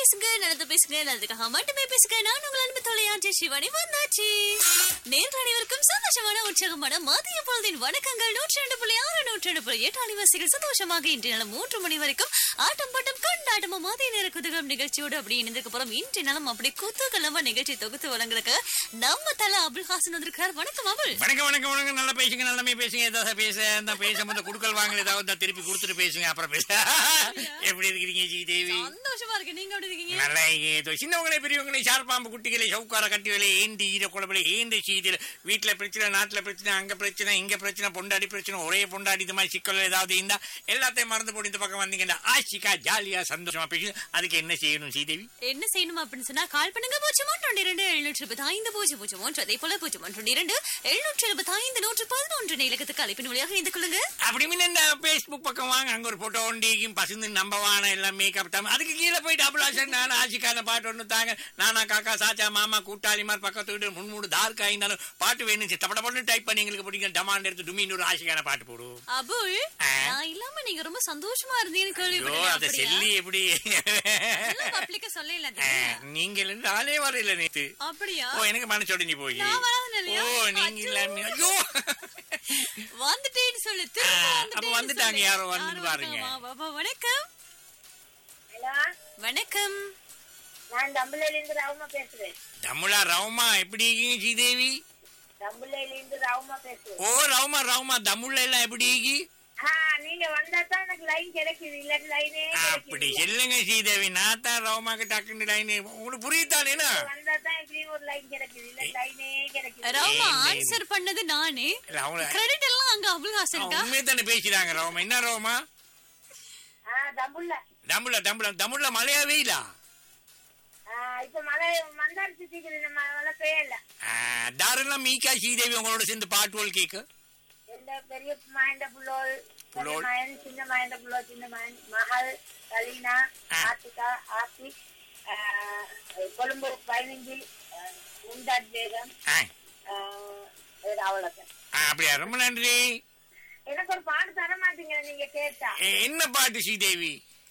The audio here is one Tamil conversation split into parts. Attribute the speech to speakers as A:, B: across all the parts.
A: பேசுங்க நல்லது பேசுங்க நல்லதுக்காக மட்டுமே பேசுங்க நான் உங்கள் அன்பு தொலையாற்றி சிவனி வந்தாச்சு நேர்கள் அனைவருக்கும் சந்தோஷமான உற்சாகமான மதிய பொழுதின் வணக்கங்கள் நூற்றி ரெண்டு புள்ளி ஆறு நூற்றி ரெண்டு புள்ளி எட்டு அலைவாசிகள் சந்தோஷமாக இன்று நாள் மூன்று மணி வரைக்கும் ஆட்டம் பாட்டம் கொண்டாட்டமா மதிய நேர குதூகலம் நிகழ்ச்சியோடு அப்படி இணைந்திருக்க போறோம் இன்று நாளும் அப்படி குதூகலமா நிகழ்ச்சி தொகுத்து வழங்குறதுக்கு நம்ம தல அபுல் ஹாசன் வந்திருக்கிறார் வணக்கம் அபுல்
B: வணக்கம் வணக்கம் வணக்கம் நல்லா பேசுங்க நல்லாமே பேசுங்க ஏதாவது பேச இந்த பேச வந்து குடுக்கல் வாங்கல ஏதாவது இருந்தா திருப்பி கொடுத்துட்டு பேசுங்க அப்புறம் பேச எப்படி இருக்கிறீங்க ஜி தேவி
A: சந்தோஷமா இருக்கு நீங்க எப்படி இருக்கீங்க
B: நல்லா இருக்கீங்க. சின்னவங்களே பெரியவங்களே சார்பாம்பு குட்டிகளை சவுக்கார கட்டிகளை ஏந்தி ஈர குழம்புல ஏந்தி சீதில் வீட்டுல பிரச்சனை நாட்டுல பிரச்சனை அங்க பிரச்சனை இங்க பிரச்சனை பொண்டாடி பிரச்சனை ஒரே பொண்டாடி இது மாதிரி சிக்கல் ஏதாவது இருந்தா எல்லாத்தையும் மறந்து போட்டு இந்த பக்கம் வந்தீங்கன்னா ஆசிக்கா ஜாலியா சந்தோஷமா பேசு அதுக்கு என்ன செய்யணும் ஸ்ரீதேவி
A: என்ன செய்யணும் அப்படின்னு சொன்னா கால் பண்ணுங்க பூஜ்ஜியம் ஒன்று இரண்டு எழுநூற்றி இருபத்தி ஐந்து பூஜ்ஜியம் பூஜ்ஜியம் ஒன்று அதே போல பூஜ்ஜியம் ஒன்று இரண்டு எழுநூற்றி எழுபத்தி ஐந்து நூற்று பதினொன்று இலக்கத்துக்கு அழைப்பின் வழியாக இணைந்து கொள்ளுங்க
B: அப்படி முன்ன இந்த பேஸ்புக் பக்கம் வாங்க அங்க ஒரு போட்டோ ஒண்டிக்கும் பசுந்து நம்பவான எல்லாம் மேக்கப் தான் அதுக்கு கீழே போயிட்டு அபிலாஷன் நான் ஆசிக்கான பாட்டு ஒன்று தாங்க நானா காக்கா சாச்சா மாமா கூட்டாளிமார் பக்கத்து வீடு முன்மூடு தார்க்கா இருந்தாலும் பாட்டு வேணும் தப்பட பண்ணு டைப் பண்ணி எங்களுக்கு பிடிக்கும் டமாண்ட் எடுத்து டுமின்னு ஒரு ஆசிக்கான பாட்டு போடும்
A: அபுல்
B: ஆ.
A: நான் இல்லாம நீங்க ரொம்ப சந்தோஷமா இருந்தீங்கன்னு
B: ஐயோ அதை செல்லி எப்படி
A: பப்ளிக்க சொல்லல
B: ஆ, நீங்க இருந்து ஆளே வரையில நேத்து
A: அப்படியா
B: ஓ எனக்கு மனசு உடைஞ்சு போய்
A: நான் வராதுன்னு இல்லையா?
B: ஓ நீங்க இல்லாம ஐயோ
A: வந்துட்டேன்னு சொல்லு திரும்ப
B: ஆ,
A: வந்துட்டேன்னு
B: அப்ப வந்துட்டாங்க
A: சொல்லு.
B: யாரோ வந்து
A: யாரோ
B: பாருங்க.
A: வந்தாங்க. வா, வா, வணக்கம்
C: ஹலோ
A: வணக்கம்
C: நான் தம்புலையிலிருந்து ராவுமா பேசுறேன்
B: தமிழா ரவுமா எப்படி இருக்கீங்க ஸ்ரீதேவி
C: தம்புலையிலிருந்து ராவுமா பேசுறேன்
B: ஓ ரவுமா ரவுமா தமிழ்ல எல்லாம் எப்படி இருக்கீ
C: ஆ நீங்க வந்தா தான் எனக்கு லைன் கிடைக்குது இல்லாட்டி லைனே
B: அப்படி சொல்லுங்க ஸ்ரீதேவி நான் தான் ரவுமாக்கு டக்குன்னு லைன் உங்களுக்கு புரியுதானேனா
C: வந்தா தான் எப்படியும் ஒரு லைன் கிடைக்குது இல்ல லைனே கிடைக்குது
A: ராமா
B: இல்ல, இல்ல.
A: ஆன்சர் பண்ணது நானே
B: இல்ல, அவங்க
A: கிரெடிட் எல்லாம் அங்க அபுல் ஹாசனுக்கா
B: உண்மையை தானே பேசுறாங்க ரவுமா என்ன ரவுமா
C: ஆ தம்புள்ள
B: தமிழ்ல தமிழ்ல தமிழ்ல மழையா வெயிலா
C: ஆ, இப்ப மழை மந்தாரிச்சு தீக்குது நம்ம மழை பெய்யல
B: தாரெல்லாம் மீக்கா ஸ்ரீதேவி உங்களோட சேர்ந்து பாட்டுவோல் கேக்கு
C: எந்த பெரிய மகண்ட புள்ளோல் பெரிய
B: புள்ளோல்.
C: மகன் சின்ன மகண்ட புள்ளோ சின்ன மகன் மகள் கலீனா
B: ஆ.
C: ஆத்திகா ஆத்திக் ஆ, கொழும்பு பதினஞ்சு முந்தாட் பேகம்
B: ஆ,
C: அவ்வளவுதான்
B: ஆ, அப்படியா ரொம்ப நன்றி
C: எனக்கு ஒரு பாட்டு தர மாட்டீங்க நீங்க கேட்டா
B: ஏ, என்ன பாட்டு ஸ்ரீதேவி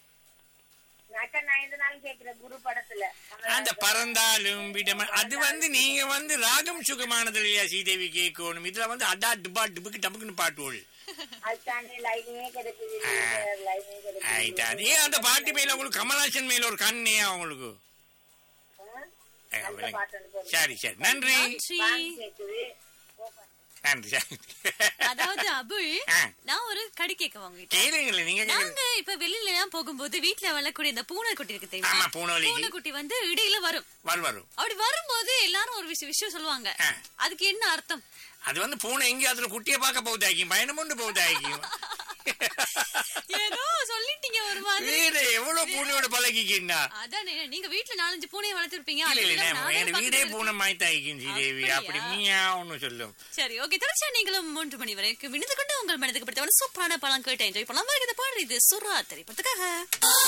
C: அக்கா நான் எந்த நாளும் கேக்குறேன் குரு படத்துல
B: அந்த பறந்தாலும் விடம அது வந்து நீங்க வந்து ராகம் சுகமானது இல்லையா ஸ்ரீதேவி கேட்கணும் இதுல வந்து அடா டிபா டிபுக்கு டபுக்குன்னு பாட்டுவோல்
C: அதுதாண்டி லைனே கிடைக்குது லைனே
B: ஆயிட்டா
C: கிடைக்குது
B: அதே அந்த பாட்டு மேல உங்களுக்கு கமலாசன் மேல ஒரு கண்ணையா உங்களுக்கு
C: ஆ?
B: ஏ,
C: அந்த
B: விளங்கு.
C: பாட்டு எனக்கு
B: சரி சரி நன்றி
A: நன்றி
C: பாட்டு கேக்குது ஓப்பன்.
B: நன்றி சரி
A: அதாவது அபுல்
B: ஆ.
A: நான் ஒரு கடி கேட்க வாங்கிட்டேன்
B: கேளுங்களே நீங்க கேளுங்க
A: நாங்க இப்ப வெளியில எல்லாம் போகும்போது வீட்ல வளரக்கூடிய இந்த பூனை குட்டி இருக்கு தெரியுமா
B: ஆமா, பூனைவலிக்கு.
A: பூனை குட்டி வந்து இடையில வரும்
B: வரும் வரும்
A: அப்படி வரும்போது எல்லாரும் ஒரு விஷயம் விஷயம் சொல்லுவாங்க
B: ஆ.
A: அதுக்கு என்ன அர்த்தம்
B: அது வந்து பூனை எங்க அதுல குட்டியை பார்க்க போகுதாக்கும் பயணம் கொண்டு போகுதாக்கும்
A: ஏதோ சொல்லிட்டீங்க ஒரு மாதிரி
B: வீடு எவ்வளவு பூனையோட பழகிக்கின்னா
A: அதானே நீங்க வீட்ல நாலஞ்சு பூனையை வளர்த்திருப்பீங்க
B: இல்ல
A: அது
B: இல்ல
A: இல்லாம நானே
B: என் வீடே
A: பக்கத்துல
B: பூனை மாய்த்தாய்க்கும் ஸ்ரீதேவி
A: அப்படியா?
B: அப்படி மியாவுன்னு சொல்லும்
A: சரி ஓகே தொடர்ச்சியா நீங்களும் மூன்று மணி வரைக்கும் விழுந்து கொண்டு உங்கள் மனதுக்கு பிடித்தவன சூப்பரான பழம் கேட்டு என்ஜாய் பண்ணலாம் வருகிறது பாடுறது சுறா திரைப்படத்துக்காக